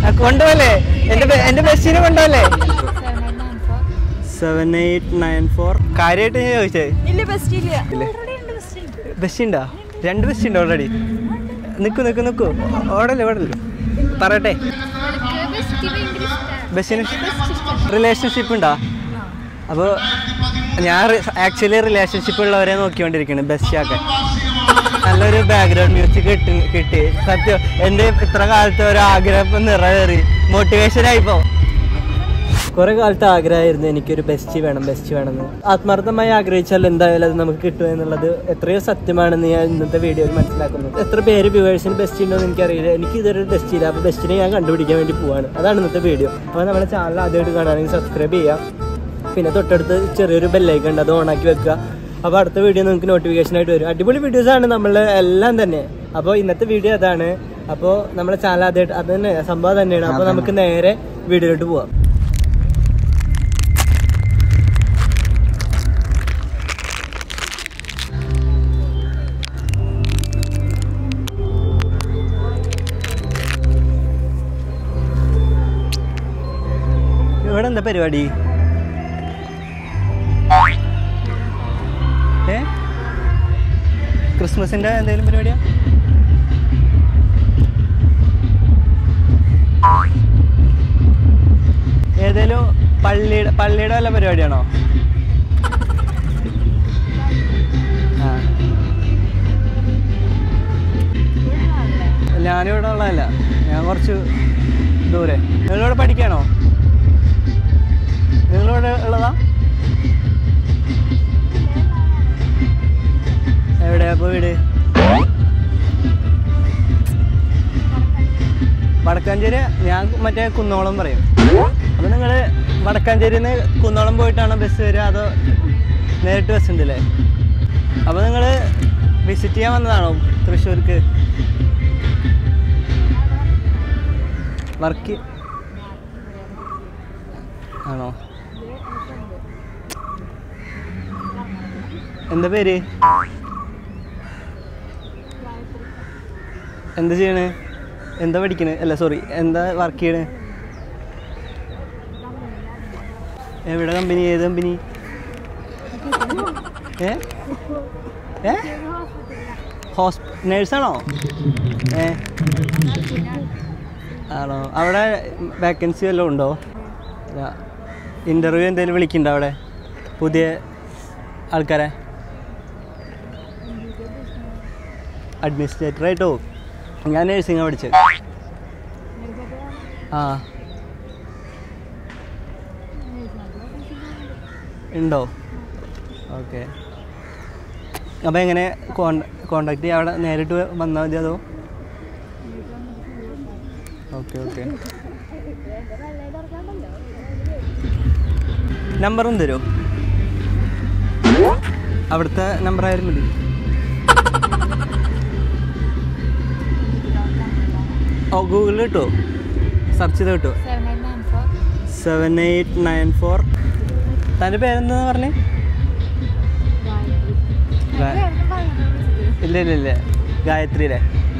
ആ, കൊണ്ടുപോലേ എന്റെ ബെ- എന്റെ ബസ്സിനെ കൊണ്ടുപോലേ സെവൻ എയ്റ്റ് നയൻ ഫോർ കാര്യമായിട്ട് ഞാൻ ചോദിച്ചേ ഇല്ല ബെസ്റ്റ് ഇല്ല ഇല്ലേ? ബസ് ഉണ്ടോ രണ്ട് ബസ് ഉണ്ട് ഓൾറെഡി നിക്കു നിക്കു നിക്കു ഓടല്ലേ ഓടല്ലേ പറയട്ടെ ബസ്സിന് റിലേഷൻഷിപ്പ് ഉണ്ടോ അപ്പോൾ ഞാൻ ആക്ച്വലി റിലേഷൻഷിപ്പ് ഉള്ളവരെ നോക്കിക്കൊണ്ടിരിക്കുകയാണ് ബസ്സിയാക്കാൻ നല്ലൊരു ബാക്ക്ഗ്രൗണ്ട് മ്യൂസിക് കിട്ടി കിട്ടി സത്യം എൻ്റെ ഇത്ര കാലത്തെ ഒരു ആഗ്രഹം ഇപ്പം നിറവേറി മോട്ടിവേഷൻ ആയിപ്പോ കുറെ കാലത്തെ ആഗ്രഹമായിരുന്നു എനിക്കൊരു ബെസ്റ്റ് വേണം ബെസ്റ്റ് വേണമെന്ന് ആത്മാർത്ഥമായി ആഗ്രഹിച്ചാൽ എന്തായാലും അത് നമുക്ക് കിട്ടുക എന്നുള്ളത് എത്രയോ സത്യമാണെന്ന് ഞാൻ ഇന്നത്തെ വീഡിയോയിൽ മനസ്സിലാക്കുന്നു എത്ര പേര് വ്യൂവേഴ്സിന് ബെസ്റ്റ് ഉണ്ടോ എന്ന് എനിക്കറിയില്ല എനിക്ക് ഇതൊരു ബെസ്റ്റ് ഇല്ല അപ്പോൾ ബെസ്റ്റിനെ ഞാൻ കണ്ടുപിടിക്കാൻ വേണ്ടി പോവാണ് അതാണ് ഇന്നത്തെ വീഡിയോ അപ്പോൾ നമ്മുടെ ചാനൽ ആദ്യമായിട്ട് കാണുകയാണെങ്കിൽ സബ്സ്ക്രൈബ് ചെയ്യാം പിന്നെ തൊട്ടടുത്ത് ചെറിയൊരു ബെല്ലൈക്കൺ ഉണ്ട് അത് ഓണാക്കി വെക്കുക അപ്പോൾ അടുത്ത വീഡിയോ നിങ്ങൾക്ക് നോട്ടിഫിക്കേഷൻ ആയിട്ട് വരും അടിപൊളി വീഡിയോസ് ആണ് നമ്മൾ എല്ലാം തന്നെ അപ്പോൾ ഇന്നത്തെ വീഡിയോ അതാണ് അപ്പോൾ നമ്മുടെ ചാനൽ ആദ്യമായിട്ട് അത് തന്നെ സംഭവം തന്നെയാണ് അപ്പോൾ നമുക്ക് നേരെ വീഡിയോയിലോട്ട് പോവാം ഇവിടെ എന്താ പരിപാടി ഏ ക്രിസ്മസിന്റെ എന്തെങ്കിലും പരിപാടിയാ ഏതേലും പള്ളിയുടെ പള്ളിയുടെ വല്ല പരിപാടിയാണോ ആ ഞാനിവിടെ ഉള്ളതല്ല ഞാൻ കുറച്ച് ദൂരെ നിങ്ങളിവിടെ പഠിക്കാണോ നിങ്ങളിവിടെ ഉള്ളതാ എവിടെയാ അപ്പോൾ വീട് വടക്കാഞ്ചേരി ഞാൻ മറ്റേ കുന്നോളം പറയും അപ്പോൾ നിങ്ങൾ വടക്കാഞ്ചേരിയിൽ നിന്ന് കുന്നോളം പോയിട്ടാണോ ബസ് വരിക അതോ നേരിട്ട് ബസ് ഉണ്ടല്ലേ അപ്പോൾ നിങ്ങൾ വിസിറ്റ് ചെയ്യാൻ വന്നതാണോ തൃശ്ശൂർക്ക് വർക്ക് ആണോ എന്താ പേര് എന്താ ചെയ്യണേ എന്താ പഠിക്കണേ അല്ല സോറി എന്താ വർക്ക് ചെയ്യണേ എവിടെ കമ്പനി ഏത് കമ്പനി ഏ ഏ ഹോസ്പി നേഴ്സാണോ ഏ ആണോ അവിടെ വേക്കൻസി വല്ലതും ഉണ്ടോ ഇൻ്റർവ്യൂ എന്തെങ്കിലും വിളിക്കണ്ടോ അവിടെ പുതിയ ആൾക്കാരെ അഡ്മിനിസ്ട്രേറ്റർ ആയിട്ടോ ഞാൻ നേഴ്സിംഗാണ് പഠിച്ചത് ആ ഉണ്ടോ ഓക്കെ അപ്പോൾ എങ്ങനെ കോണ്ടാക്ട് ചെയ്യാം അവിടെ നേരിട്ട് വന്നാൽ മതി അതോ ഓക്കെ ഓക്കെ നമ്പറും തരുമോ അവിടുത്തെ നമ്പർ ആയാലും മതി ഓ ഗൂഗിളിൽ കിട്ടുമോ സെർച്ച് ചെയ്ത് കിട്ടുമോ സെവൻ എയ്റ്റ് നയൻ ഫോർ തൻ്റെ പേരെന്താന്ന് പറഞ്ഞേ ഗാ- ഇല്ല ഇല്ല ഇല്ല ഗായത്രിയിലെ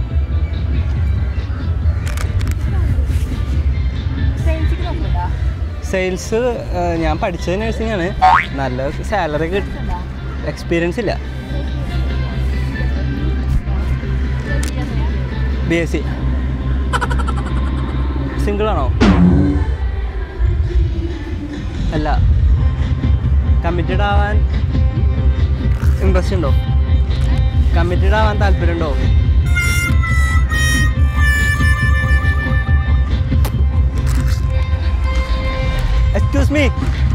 സെയിൽസ് ഞാൻ പഠിച്ചത് നഴ്സിംഗ് ആണ് നല്ല സാലറി കിട്ടും എക്സ്പീരിയൻസ് ഇല്ല ബി എസ് സി സിംഗിൾ ആണോ അല്ല കമ്മിറ്റഡ് ആവാൻ ഇൻട്രസ്റ്റ് ഉണ്ടോ കമ്മിറ്റഡ് ആവാൻ താല്പര്യമുണ്ടോ എക്സ്ക്യൂസ് മീ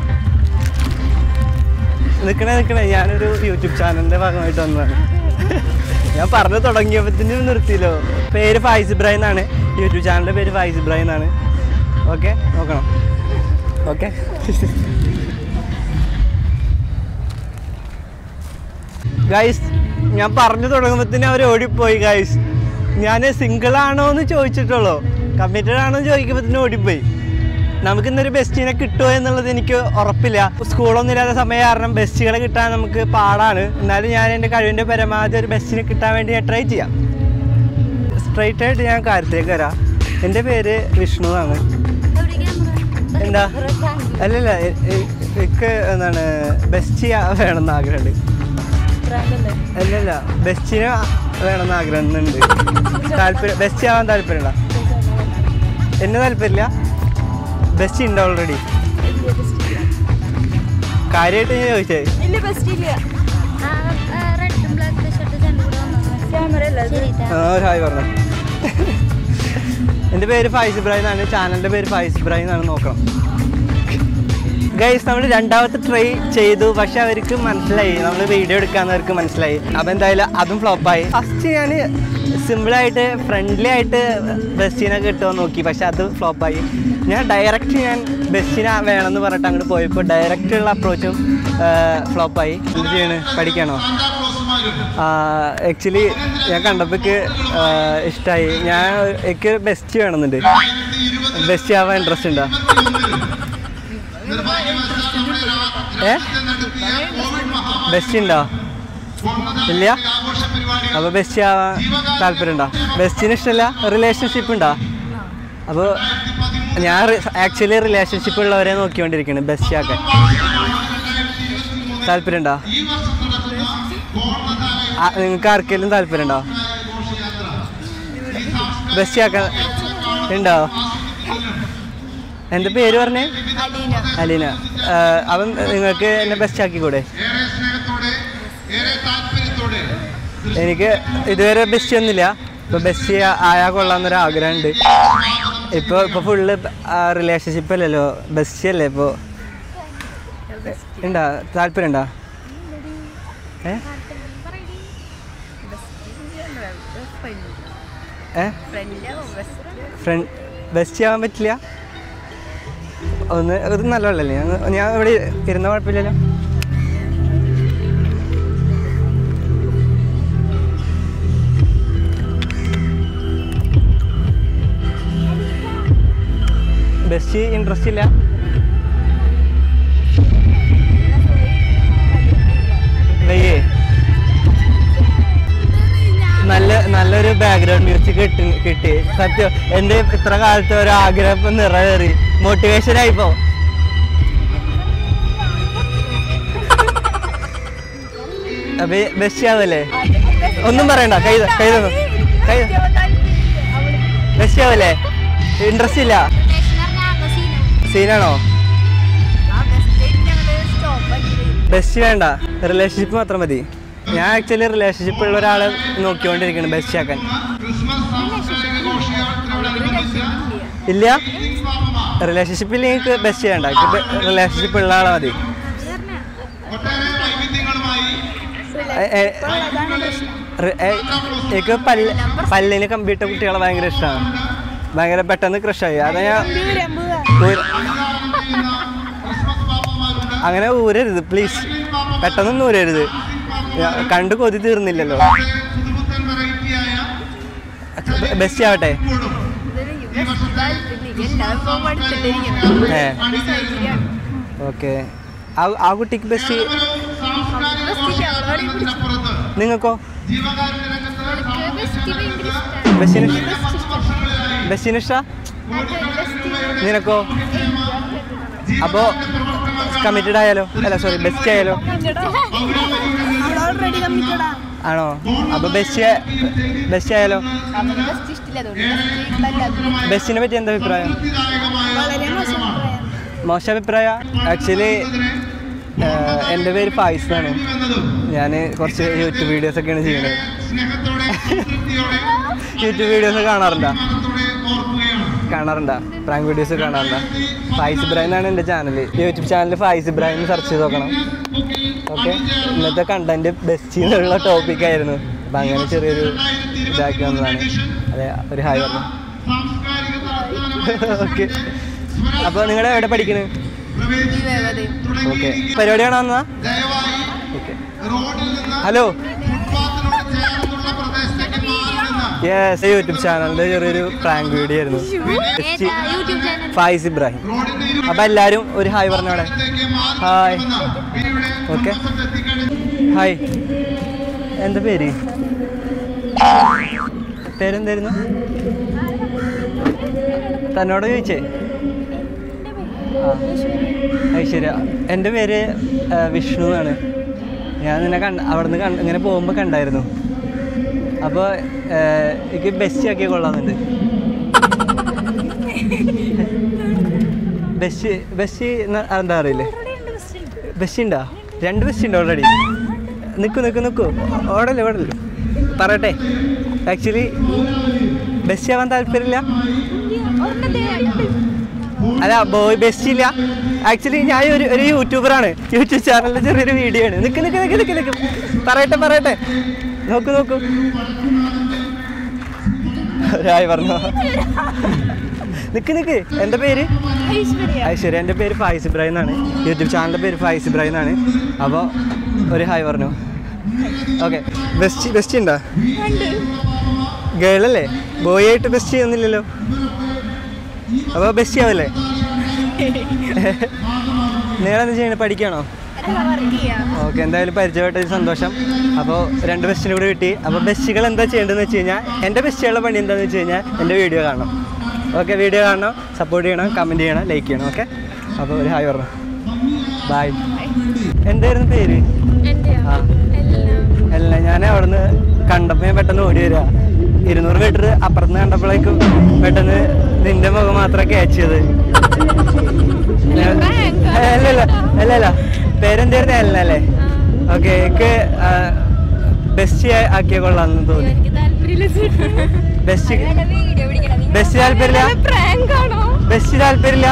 നിൽക്കണേ നിൽക്കണേ ഞാനൊരു യൂട്യൂബ് ചാനലിൻ്റെ ഭാഗമായിട്ട് വന്നതാണ് ഞാൻ പറഞ്ഞു തുടങ്ങിയപ്പോഴത്തേനും നിർത്തിയല്ലോ പേര് ഫായിസ് ഇബ്രാഹിം എന്നാണ് യൂട്യൂബ് ചാനലിൻ്റെ പേര് ഫായിസ് ഇബ്രാഹിം എന്നാണ് ഓക്കെ നോക്കണം ഓക്കെ ഗൈസ് ഞാൻ പറഞ്ഞു തുടങ്ങുമ്പോഴത്തേനും അവർ ഓടിപ്പോയി ഗൈസ് ഞാൻ സിംഗിൾ ആണോ എന്ന് ചോദിച്ചിട്ടുള്ളൂ കമ്മിറ്റഡ് ആണോ എന്ന് ചോദിക്കുമ്പോഴത്തേനും ഓടിപ്പോയി നമുക്ക് ഇന്നൊരു ബെസ്റ്റിനെ കിട്ടുമോ എന്നുള്ളത് എനിക്ക് ഉറപ്പില്ല സ്കൂളൊന്നും ഇല്ലാത്ത സമയം കാരണം ബെസ്റ്റുകളെ കിട്ടാൻ നമുക്ക് പാടാണ് എന്നാലും ഞാൻ എൻ്റെ കഴിവിൻ്റെ പരമാവധി ഒരു ബെസ്റ്റിനെ കിട്ടാൻ വേണ്ടി ഞാൻ ട്രൈ ചെയ്യാം സ്ട്രൈറ്റ് ആയിട്ട് ഞാൻ കാര്യത്തിലേക്ക് വരാം എൻ്റെ പേര് വിഷ്ണു ആണ് എന്താ അല്ലല്ല എ- എ- എനിക്ക് എന്താണ് ബെസ്റ്റ് വേണമെന്ന് ആഗ്രഹമുണ്ട് അല്ലല്ല ബെസ്റ്റിന് വേണമെന്ന് ആഗ്രഹമുണ്ട് താല്പര്യം ബെസ്റ്റ് ആവാൻ താല്പര്യമുണ്ടോ എന്നെ താല്പര്യമില്ല ബെസ്റ്റ് ഉണ്ട് ഓൾറെഡി കാര്യമായിട്ട് ഞാൻ ചോദിച്ചേ ഇല്ല ബെസ്റ്റ് ഇല്ല ക്യാമറ അല്ല അത്. ആ ഒരു ഹായ് പറഞ്ഞു എൻ്റെ പേര് ഫൈസ് ഇബ്രാഹിം എന്നാണ് ചാനലിൻ്റെ പേര് ഫൈസ് ഇബ്രാഹിം എന്നാണ് നോക്കണം ഗൈസ് നമ്മൾ രണ്ടാമത്തെ ട്രൈ ചെയ്തു പക്ഷെ അവർക്ക് മനസ്സിലായി നമ്മൾ വീഡിയോ എടുക്കാന്നവർക്ക് മനസ്സിലായി അപ്പം എന്തായാലും അതും ഫ്ലോപ്പായി ഫസ്റ്റ് ഞാൻ സിമ്പിളായിട്ട് ഫ്രണ്ട്ലി ആയിട്ട് ബസ്സിനെ കിട്ടുമോ നോക്കി പക്ഷെ അത് ഫ്ലോപ്പായി ഞാൻ ഡയറക്റ്റ് ഞാൻ ബസ്സിനെ വേണമെന്ന് പറഞ്ഞിട്ട് അങ്ങോട്ട് പോയപ്പോൾ ഡയറക്റ്റ് ഉള്ള അപ്രോച്ചും ഫ്ലോപ്പായി എന്ത് ചെയ്യണ് പഠിക്കണോ ആക്ച്വലി ഞാൻ കണ്ടപ്പോഴേക്ക് ഇഷ്ടമായി ഞാൻ എനിക്ക് ബെസ്റ്റ് വേണമെന്നുണ്ട് ബെസ്റ്റ് ആവാൻ ഇൻട്രസ്റ്റ് ഉണ്ടോ ഏ ബെസ്റ്റ് ഉണ്ടോ ഇല്ല അപ്പോൾ ബെസ്റ്റ് ആവാൻ താല്പര്യം ഉണ്ടോ ബെസ്റ്റിന് ഇഷ്ടമല്ല റിലേഷൻഷിപ്പ് ഉണ്ടോ അപ്പോൾ ഞാൻ ആക്ച്വലി റിലേഷൻഷിപ്പ് ഉള്ളവരെ നോക്കിക്കൊണ്ടിരിക്കുകയാണ് ബെസ്റ്റ് ആക്കാൻ താല്പര്യം ഉണ്ടോ നിങ്ങൾക്ക് ആർക്കെങ്കിലും താല്പര്യം ഉണ്ടോ ബെസ്റ്റ് ആക്കാൻ ഉണ്ടോ എൻ്റെ പേര് പറഞ്ഞേ അലീന അലീന ആ, അവൻ നിങ്ങൾക്ക് എന്നെ ബെസ്റ്റ് ആക്കിക്കൂടെ എനിക്ക് ഇതുവരെ ബെസ്റ്റ് ഒന്നുമില്ല ഇപ്പോൾ ബെസ്റ്റ് ആയാൽ കൊള്ളാമെന്നൊരു ആഗ്രഹമുണ്ട് ഇപ്പോൾ ഇപ്പോൾ ഫുള്ള് റിലേഷൻഷിപ്പ് അല്ലല്ലോ ബെസ്റ്റ് അല്ലേ ഇപ്പോൾ ഉണ്ടോ താല്പര്യം ഉണ്ടോ ഏ ഏ ഫ്രണ്ട് ബെസ്റ്റ് ആവാൻ പറ്റില്ല ഒന്ന് അത് നല്ലതല്ലേ ഞാൻ ഞാൻ ഇവിടെ ഇരുന്ന കുഴപ്പമില്ലല്ലോ ബെസ്റ്റ് ഇൻട്രസ്റ്റ് ഇല്ല വയ്യേ നല്ല നല്ലൊരു ബാക്ക്ഗ്രൗണ്ട് മ്യൂസിക് കിട്ടി കിട്ടി സത്യം എൻ്റെ ഇത്ര കാലത്തെ ഒരു ആഗ്രഹം ഇപ്പം നിറവേറി മോട്ടിവേഷൻ ആയിപ്പോ അപ്പൊ ബെസ്റ്റ് ആവല്ലേ ഒന്നും പറയണ്ട കൈ ത- കൈ തന്നു കൈ ബെസ്റ്റ് ആവല്ലേ ഇൻട്രസ്റ്റ് ഇല്ല സീനാണോ ബെസ്റ്റ് വേണ്ട റിലേഷൻഷിപ്പ് മാത്രം മതി ഞാൻ ആക്ച്വലി റിലേഷൻഷിപ്പ് ഉള്ള ഒരാളെ നോക്കിക്കൊണ്ടിരിക്കണം ബെസ്റ്റ് ആക്കാൻ ഇല്ല റിലേഷൻഷിപ്പിൽ എനിക്ക് ബെസ്റ്റ് ചെയ്യണ്ട റിലേഷൻഷിപ്പ് ഉള്ള ആളെ മതി എ- എ- റി- എ- എനിക്ക് പല്ല് പല്ലിന് കമ്പ്യൂട്ടർ കുട്ടികളെ ഭയങ്കര ഇഷ്ടമാണ് ഭയങ്കര പെട്ടെന്ന് ക്രഷായി അതാ ഞാൻ ഊര- അങ്ങനെ ഊരരുത് പ്ലീസ് പെട്ടെന്നൊന്നും ഊരരുത് ഞാൻ കണ്ടു കൊതി തീർന്നില്ലല്ലോ ബെസ്റ്റ് ആവട്ടെ ഏ ഓക്കെ ആ ആ കുട്ടിക്ക് ബെസ്റ്റ് നിങ്ങൾക്കോ ബസ്സിന് ബസ്സിന് ഇഷ്ട നിനക്കോ അപ്പോൾ കമ്മിറ്റഡ് ആയാലോ അല്ല സോറി ബെസ്റ്റ് ആയാലോ ഓൾറെഡി കമ്മിറ്റഡാ ആണോ അപ്പോൾ ബെസ്റ്റ് ബെസ്റ്റ് ആയാലോ നമുക്ക് ബെസ്റ്റ് ഇഷ്ടമില്ല അതുകൊണ്ട് ബസ്സിനെ പറ്റി എന്താ അഭിപ്രായം വളരെ മോശം അഭിപ്രായം. മോശം അഭിപ്രായ ആക്ച്വലി എൻ്റെ പേര് ഫായിസ് എന്നാണ് ഞാൻ കുറച്ച് യൂട്യൂബ് വീഡിയോസ് ഒക്കെയാണ് ചെയ്യുന്നത് യൂട്യൂബ് വീഡിയോസ് കാണാറുണ്ടോ കാണാറുണ്ടോ പ്രാങ്ക് വീഡിയോസ് കാണാറുണ്ടോ ഫായിസ് ഇബ്രാഹിം എന്നാണ് എൻ്റെ channel YouTube channel Faiz Ibrahim search ചെയ്ത് നോക്കണം ഓക്കെ ഇന്നത്തെ കണ്ടന്റ് ബെസ്റ്റ് എന്നുള്ള ടോപ്പിക്കായിരുന്നു അപ്പം അങ്ങനെ ചെറിയൊരു ഇതാക്കി വന്നതാണ് അതെ ഒരു ഹായ് പറഞ്ഞു ഓക്കെ അപ്പോൾ നിങ്ങൾ എവിടെ പഠിക്കുന്നത് ഓക്കെ പരിപാടി കാണാൻ വന്നതാ ഓക്കെ ഹലോ യെസ് യൂട്യൂബ് ചാനലിൻ്റെ ചെറിയൊരു പ്രാങ്ക് വീഡിയോ ആയിരുന്നു യൂട്യൂബ് ചാനൽ ഫായിസ് ഇബ്രാഹിം അപ്പം എല്ലാവരും ഒരു ഹായ് പറഞ്ഞോടെ ഹായ് ഓക്കെ ഹായ് എന്താ പേര് പേരെന്തായിരുന്നു തന്നോട് ചോദിച്ചേ ആ ഐശ്വര്യ എൻ്റെ പേര് ആ, വിഷ്ണു എന്നാണ് ഞാൻ നിന്നെ കണ്ട അവിടെ നിന്ന് കണ്ട് ഇങ്ങനെ പോകുമ്പോൾ കണ്ടായിരുന്നു അപ്പോൾ എനിക്ക് ബെസ്റ്റ് ആക്കി കൊള്ളാമെന്നുണ്ട് ബസ് ബസ് എന്താ അറിയില്ലേ ബസ് ഉണ്ടോ രണ്ട് ബസ് ഉണ്ട് ഓൾറെഡി നിൽക്കൂ നിൽക്കൂ നിൽക്കൂ ഓടല്ലേ ഓടല്ലേ പറയട്ടെ ആക്ച്വലി ബസ് ആവാൻ താല്പര്യമില്ല അല്ല ബോയ് ബെസ്റ്റ് ഇല്ല ആക്ച്വലി ഞാൻ ഒരു ഒരു യൂട്യൂബറാണ് യൂട്യൂബ് ചാനലിലെ ചെറിയൊരു വീഡിയോ ആണ് നിക്ക് നിക്ക് നിക്ക് നിക്ക് നിക്ക് പറയട്ടെ പറയട്ടെ നോക്കൂ നോക്കൂ ഒരായി പറഞ്ഞോ നിക്ക് നിക്ക് എൻ്റെ പേര് ഐശ്വര്യ എൻ്റെ പേര് ഫായിസ് ഇബ്രാഹിം എന്നാണ് യൂട്യൂബ് ചാനലിൻ്റെ പേര് ഫായിസ് ഇബ്രാഹിം എന്നാണ് അപ്പോൾ ഒരു ഹായ് പറഞ്ഞു ഓക്കെ ബെസ്റ്റ് ബെസ്റ്റ് ഉണ്ടോ ഗേളല്ലേ ബോയ് ആയിട്ട് ബെസ്റ്റ് ചെയ്യുന്നില്ലല്ലോ അപ്പോൾ ബെസ്റ്റ് ആവല്ലേ നിങ്ങളെന്താ ചെയ്യണേ പഠിക്കുകയാണോ ഓക്കെ എന്തായാലും പരിചയപ്പെട്ട സന്തോഷം അപ്പോൾ രണ്ട് ബെസ്റ്റിന് കൂടെ കിട്ടി അപ്പോൾ ബെസ്റ്റുകൾ എന്താ ചെയ്യേണ്ടതെന്ന് വെച്ച് കഴിഞ്ഞാൽ എൻ്റെ ബെസ്റ്റുകളുടെ പണി എന്താണെന്ന് വെച്ച് കഴിഞ്ഞാൽ എൻ്റെ വീഡിയോ കാണണം ഓക്കെ വീഡിയോ കാണണം സപ്പോർട്ട് ചെയ്യണം കമൻറ്റ് ചെയ്യണം ലൈക്ക് ചെയ്യണം ഓക്കെ അപ്പോൾ ഒരു ഹായ് പറഞ്ഞു ബായ് എന്തായിരുന്നു പേര് ആ അല്ല ഞാൻ അവിടുന്ന് കണ്ടപ്പോൾ ഞാൻ പെട്ടെന്ന് ഓടി വരിക ഇരുന്നൂറ് മീറ്റർ അപ്പുറത്ത് കണ്ടപ്പോഴേക്കും പെട്ടെന്ന് നിന്റെ മുഖം മാത്രമേ ക്യാച്ച് ചെയ്ത് അല്ല അല്ല അല്ല അല്ല പേരെന്തായിരുന്നു അല്ല അല്ലേ ഓക്കെ എനിക്ക് ബെസ്റ്റ് ആക്കിയ കൊള്ളാന്ന് തോന്നി ബെസ്റ്റ് ബെസ്റ്റ് താല്പര്യമില്ല ബെസ്റ്റ് താല്പര്യമില്ല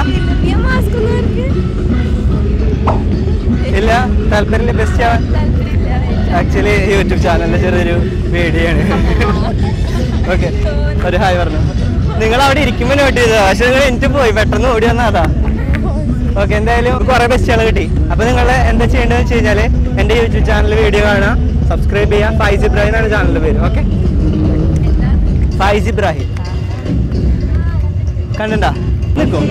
ഇല്ല താല്പര്യമില്ല ബെസ്റ്റ് ആവാൻ ആക്ച്വലി യൂട്യൂബ് ചാനലിന്റെ ചെറിയൊരു വീഡിയോ ആണ് ഓക്കെ ഒരു ഹായ് പറഞ്ഞു നിങ്ങൾ അവിടെ ഇരിക്കുമ്പോൾ നോട്ട് ചെയ്തതാ പക്ഷെ നിങ്ങൾ എനിക്ക് പോയി പെട്ടെന്ന് ഓടി വന്നാ അതാ ഓക്കെ എന്തായാലും കുറെ ബെസ്റ്റുകൾ കിട്ടി അപ്പൊ നിങ്ങൾ എന്താ ചെയ്യേണ്ടതെന്ന് വെച്ച് കഴിഞ്ഞാല് എന്റെ യൂട്യൂബ് ചാനൽ വീഡിയോ കാണാം സബ്സ്ക്രൈബ് ചെയ്യാം ഫൈസ് ഇബ്രാഹിം എന്നാണ് ചാനലിന്റെ പേര് ഓക്കെ ഫൈസ് ഇബ്രാഹിം കണ്ടണ്ടാ നിൽക്കും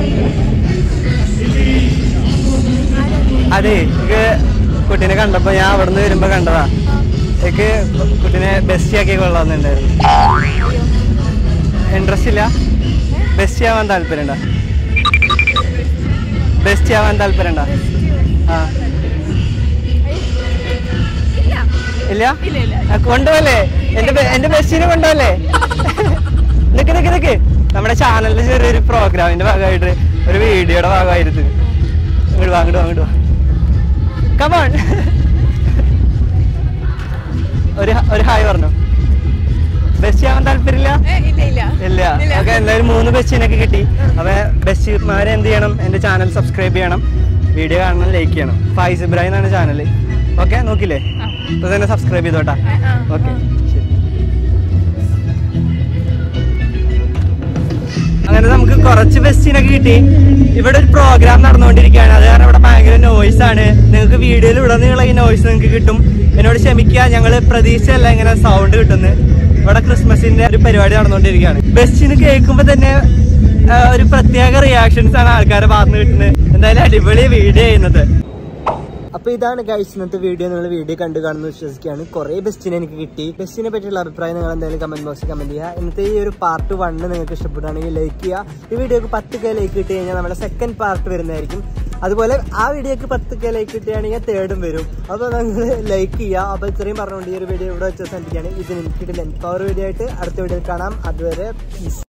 അതെ എനിക്ക് കുട്ടീനെ കണ്ടപ്പോ ഞാൻ അവിടെ നിന്ന് വരുമ്പോ കണ്ടതാ എനിക്ക് കുട്ടീനെ ബെസ്റ്റ് ആക്കി കൊള്ളാന്നുണ്ടായിരുന്നു ഇൻട്രസ്റ്റ് ഇല്ല ബെസ്റ്റ് ആവാൻ താല്പര്യമുണ്ടോ ബെസ്റ്റ് ആവാൻ താല്പര്യമുണ്ടോ ആ ഇല്ല ആ, കൊണ്ടുപോകല്ലേ എന്റെ ബെ- എന്റെ ബെസ്റ്റിനെ കൊണ്ടുപോകല്ലേ നിക്ക് നിക്ക് നിക്ക് നമ്മുടെ ചാനലിന്റെ ചെറിയൊരു പ്രോഗ്രാമിന്റെ ഭാഗമായിട്ട് ഒരു വീഡിയോയുടെ ഭാഗമായിരുന്നു ഇങ്ങോട്ട് വാ ഇങ്ങോട്ട് വാ ഇങ്ങോട്ട് വാ കമോൺ ഒരു ഹ- ഒരു ഹായ് പറഞ്ഞു ബെസ്റ്റ് ആവാൻ താല്പര്യമില്ല ഇല്ല ഓക്കെ എന്തായാലും മൂന്ന് ബെസ്റ്റിനൊക്കെ കിട്ടി അപ്പൊ ബെസ്റ്റിമാരെ എന്ത് ചെയ്യണം എന്റെ ചാനൽ സബ്സ്ക്രൈബ് ചെയ്യണം വീഡിയോ കാണണം ലൈക്ക് ചെയ്യണം ഫൈസ് ഇബ്രാഹിം എന്നാണ് ചാനൽ ഓക്കെ നോക്കില്ലേ ഇപ്പൊ തന്നെ സബ്സ്ക്രൈബ് ചെയ്തോട്ടാ ഓക്കെ അങ്ങനെ നമുക്ക് കുറച്ച് ബെസ്റ്റിനൊക്കെ കിട്ടി ഇവിടെ ഒരു പ്രോഗ്രാം നടന്നുകൊണ്ടിരിക്കുകയാണ് അത് കാരണം ഇവിടെ ഭയങ്കര നോയ്സ് ആണ് നിങ്ങൾക്ക് വീഡിയോയിൽ ഉടനീളം ഈ നോയ്സ് നിങ്ങൾക്ക് കിട്ടും എന്നോട് ക്ഷമിക്കുക ഞങ്ങൾ പ്രതീക്ഷയല്ല ഇങ്ങനെ സൗണ്ട് കിട്ടുന്നത് ഇവിടെ ക്രിസ്മസിന്റെ ഒരു പരിപാടി നടന്നുകൊണ്ടിരിക്കുകയാണ് ബെസ്റ്റിന് കേൾക്കുമ്പോൾ തന്നെ ആ, ഒരു പ്രത്യേക റിയാക്ഷൻസ് ആണ് ആൾക്കാരെ ഭാഗത്ത് കിട്ടുന്നത് എന്തായാലും അടിപൊളി വീഡിയോ ചെയ്യുന്നത് അപ്പൊ ഇതാണ് ഗൈസ് ഇന്നത്തെ വീഡിയോ നിങ്ങൾ വീഡിയോ കണ്ടു കാണുന്നു വിശ്വസിക്കുകയാണ് കുറെ ബെസ്റ്റിനെ എനിക്ക് കിട്ടി ബെസ്റ്റിനെ പറ്റിയുള്ള അഭിപ്രായം നിങ്ങൾ എന്തായാലും കമന്റ് ബോക്സിൽ കമന്റ് ചെയ്യുക ഇന്നത്തെ ഈ ഒരു പാർട്ട് വണ്ണ് നിങ്ങൾക്ക് ഇഷ്ടപ്പെടുകയാണെങ്കിൽ ലൈക്ക് ചെയ്യുക ഈ വീഡിയോക്ക് പത്ത് കെ ലൈക്ക് കിട്ടി കഴിഞ്ഞാൽ നമ്മുടെ സെക്കൻഡ് പാർട്ട് വരുന്നതായിരിക്കും അതുപോലെ ആ വീഡിയോക്ക് പത്ത് കെ ലൈക്ക് കിട്ടുകയാണെങ്കിൽ തേർഡും വരും അപ്പോൾ നിങ്ങൾ ലൈക്ക് ചെയ്യുക അപ്പോൾ ഇത്രയും പറഞ്ഞുകൊണ്ട് ഈ ഒരു വീഡിയോ ഇവിടെ വെച്ച് അവസാനിപ്പിക്കുകയാണ് ഇതിന് കിട്ടില്ല പവർ വീഡിയോ ആയിട്ട് അടുത്ത വീഡിയോയിൽ കാണാം അതുവരെ peace.